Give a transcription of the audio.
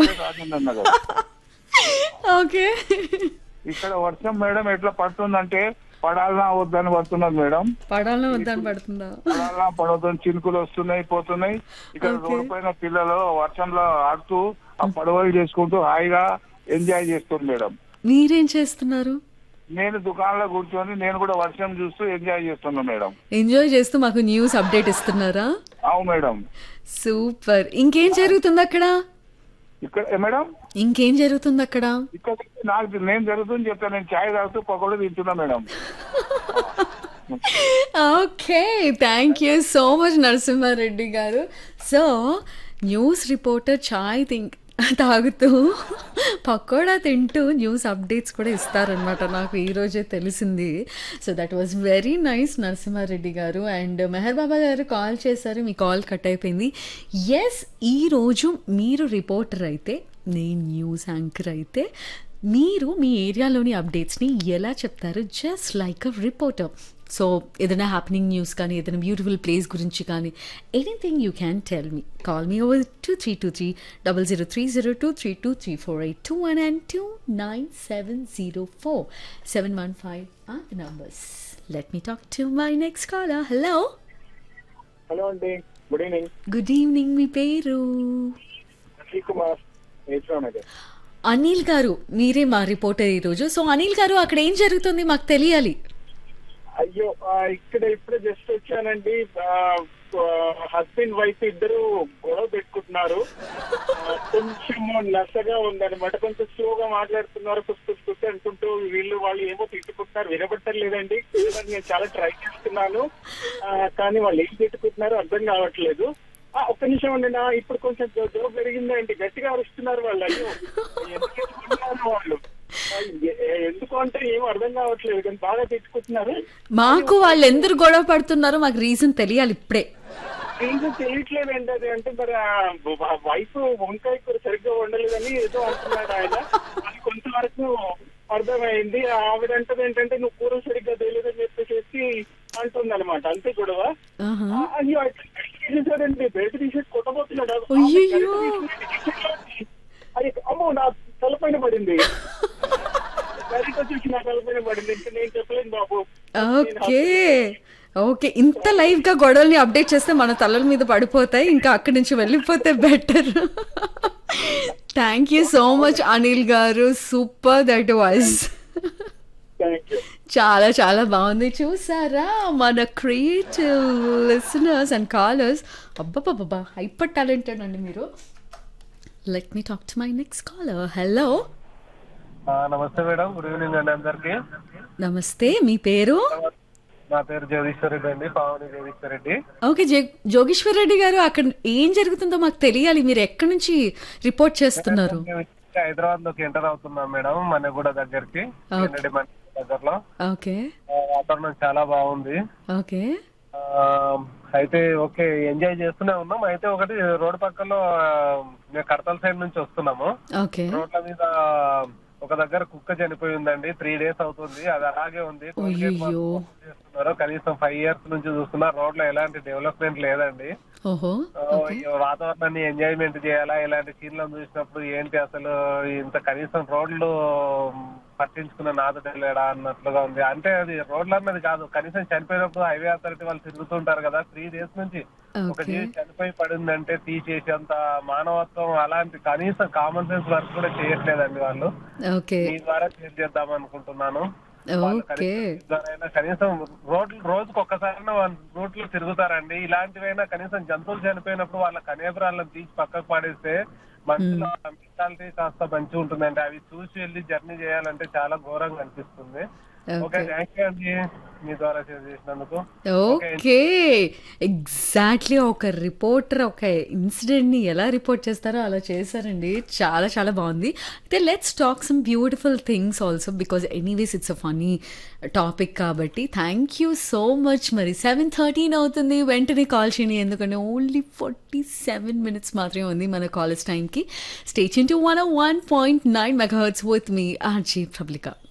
ఇక్కడే రాజేంద్ర నగర్ ఓకే ఇక్కడ వర్షం మేడం ఎట్లా పడుతుందంటే పడాలనా వద్దని పడుతున్నది మేడం పడాలని వద్దని పడుతుందా పడాలనా పడవద్దని చినుకులు వస్తున్నాయి పోతున్నాయి ఇక్కడ Okay. రోడ్డు పైన పిల్లలు వర్షంలో ఆడుతూ ఆ పడవలు చేసుకుంటూ హాయిగా ఎంజాయ్ చేస్తుంది మేడం మీరేం చేస్తున్నారు నేను దుకాణంలో కూర్చొని నేను కూడా వర్షం చూస్తూ ఎంజాయ్ చేస్తున్నా మేడం ఎంజాయ్ చేస్తూ మాకు న్యూస్ అప్డేట్ ఇస్తున్నారా అవు మేడం సూపర్ ఇంకేం జరుగుతుంది అక్కడ ఇక్కడ ఏ మేడం ఇంకేం జరుగుతుంది అక్కడ ఇక్కడ నాకు నేను జరుగుతుంది చెప్తాను నేను చాయ్ తాగుతూ పకోడీ తింటున్నా madam okay thank you so much Narasimha Reddy గారు so news reporter chai think తాగుతూ పకోడా తింటూ న్యూస్ అప్డేట్స్ కూడా ఇస్తారనమాట నాకు ఈరోజే తెలిసింది so that was very nice Narasimha Reddy గారు అండ్ మెహర్ బాబా గారు కాల్ చేశారు మీ కాల్ కట్ అయిపోయింది ఎస్ ఈరోజు మీరు రిపోర్టర్ అయితే నేను న్యూస్ యాంకర్ అయితే మీరు మీ ఏరియాలోని అప్డేట్స్ని ఎలా చెప్తారు just like a reporter so ఏదైనా హ్యాపెనింగ్ న్యూస్ కానీ ఏదైనా బ్యూటిఫుల్ ప్లేస్ గురించి కానీ anything you can tell me call me over two three two three double zero three zero two three two three four eight two one and two nine seven zero four seven one five or the numbers let me talk to my next caller hello hello అండి good evening good evening మీ పేరు అనిల్ కుమార్ నేచురా నగర్ అనిల్ గారు మీరే మా reporter ఈరోజు so Anil గారు అక్కడ ఏం జరుగుతుంది మాకు తెలియాలి అయ్యో ఆ, ఇక్కడ ఇప్పుడే జస్ట్ వచ్చానండి హస్బెండ్ వైఫ్ ఇద్దరు గొడవ పెట్టుకుంటున్నారు ఆ, కొంచెము నసగా ఉందన్నమాట కొంచెం స్లోగా మాట్లాడుతున్నారు కుస్ కుస్ కుస్ అనుకుంటూ వీళ్ళు వాళ్ళు ఏమో తిట్టుకుంటున్నారు వినబట్టం లేదండి నేను చాలా ట్రై చేస్తున్నాను ఆ, కానీ వాళ్ళు ఏం తిట్టుకుంటున్నారో అర్థం కావట్లేదు ఆ, ఒక్క నిమిషం అండి నా ఇప్పుడు కొంచెం గొడవ పెరిగిందండి గట్టిగా అరుస్తున్నారు వాళ్ళు అయ్యో ఎందుకు తిట్టుకుంటున్నారు వాళ్ళు ఆ, ఎ- ఎందుకు అంటే ఏమో అర్థం కావట్లేదు కానీ బాగా తిట్టుకుంటున్నారు మాకు వాళ్ళు ఎందుకు గొడవ పడుతున్నారో మాకు రీజన్ తెలియాలి ఇప్పుడే రీజన్ తెలియట్లేదండి అది అంటే మరి ఆ వ- వైఫ్ వంకాయ కూర సరిగ్గా వండలేదని ఏదో అంటున్నాడు ఆయన అది కొంతవరకు అర్థమైంది ఆవిడ అంటది ఏంటంటే నువ్వు కూర సరిగ్గా తెలియదని చెప్పేసి అంటుంది అనమాట అంతే గొడవ ఆహా. ఆ, అయ్యో అట్లా బయట తీసేసాడండి బయట తీసేసి కొట్టబోతున్నాడు అయ్యయ్యో. అది అమ్మో నా తలపైన పడింది బయటకు వచ్చేసి నా తలపైన పడింది ఇంకా నేను చెప్పలేను బాబు ఓకే ఓకే ఇంత లైవ్ గా గొడవల్ని అప్డేట్ చేస్తే మన తలల మీద పడిపోతాయి ఇంకా అక్కడి నుంచి వెళ్ళిపోతే better thank you so much Anil గారు super that was thank you చాలా చాలా బాగుంది చూసారా మన క్రియేటివ్ లిసనర్స్ అండ్ కాలర్స్ అబ్బబ్బబ్బా హైపర్ టాలెంటెడ్ అండి మీరు let me talk to my next caller hello నమస్తే మేడం గుడ్ ఈవినింగ్ అండి అందరికి నమస్తే మీ పేరు నా పేరు జగదీశ్వర్ రెడ్డి అండి పావని జగదీశ్వర్ రెడ్డి ఓకే జో- జోగేశ్వర్ రెడ్డి గారు అక్కడ ఏం జరుగుతుందో మాకు తెలియాలి మీరు ఎక్కడి నుంచి రిపోర్ట్ చేస్తున్నారు మేము ఇక్కడ హైదరాబాద్ లోకి ఎంటర్ అవుతున్నాం మేడం మనగూడ దగ్గరికి Okay. కన్నడి మన దగ్గరలో ఓకే ఆ, వాతావరణం చాలా బాగుంది ఓకే ఆ, అయితే ఓకే ఎంజాయ్ చేస్తూనే ఉన్నాం అయితే ఒకటి రోడ్ పక్కలో ఆ, మేము కడతల సైడ్ నుంచి వస్తున్నాము ఓకే రోడ్ల మీద ఒక దగ్గర కుక్క చనిపోయి ఉందండి త్రీ డేస్ అవుతుంది అది అలాగే ఉంది Tollgate వాళ్ళు అయ్యయ్యో. చేస్తున్నారు కనీసం ఫైవ్ ఇయర్స్ నుంచి చూస్తున్నారు రోడ్ లో ఎలాంటి డెవలప్మెంట్ లేదండి ఓహో ఓ, ఈ వాతావరణాన్ని ఎంజాయ్మెంట్ చేయాలా ఇలాంటి సీన్లను చూసినప్పుడు ఏంటి అసలు ఇంత కనీసం రోడ్లు పట్టించుకున్న నాదుడు లేడా అన్నట్లుగా ఉంది అంటే అది రోడ్లు అన్నది కాదు కనీసం చనిపోయినప్పుడు హైవే అథారిటీ వాళ్ళు తిరుగుతుంటారు కదా త్రీ డేస్ నుంచి ఒక ఓకే జీవి చనిపోయి పడిందంటే తీసేసేంత మానవత్వం అలాంటి కనీసం కామన్ సెన్స్ వర్క్ కూడా చేయట్లేదండి వాళ్ళు ఓకే మీ ద్వారా షేర్ చేద్దాం అనుకుంటున్నాను వాళ్ళు ఓకే కనీసం మీ ద్వారాైనా కనీసం రోడ్లు రోజుకు ఒక్కసారైనా రూట్ లో తిరుగుతారండి ఇలాంటివైనా కనీసం జంతువులు చనిపోయినప్పుడు వాళ్ళ కనేబరాలను తీసి పక్కకు పాడేస్తే మనుషుల మెంటాలిటీ కాస్త మంచిగా ఉంటుందండి అవి చూసి వెళ్ళి జర్నీ చేయాలంటే చాలా ఘోరంగా అనిపిస్తుంది ఓకే థ్యాంక్ యూ అండి మీ ద్వారా షేర్ చేసినందుకు ఓకే ఎగ్జాక్ట్లీ ఒక రిపోర్టర్ ఒక ఇన్సిడెంట్ని ఎలా రిపోర్ట్ చేస్తారో అలా చేశారండి చాలా చాలా బాగుంది అయితే let's talk some beautiful things also because anyways it's a funny topic కాబట్టి థ్యాంక్ యూ సో మచ్ మరి సెవెన్ థర్టీన్ అవుతుంది వెంటనే కాల్ చేయండి ఎందుకంటే ఓన్లీ ఫార్టీ సెవెన్ మినిట్స్ మాత్రమే ఉంది మన కాలేజ్ టైంకి station to one one point nine megahertz with me RJ పబ్లికా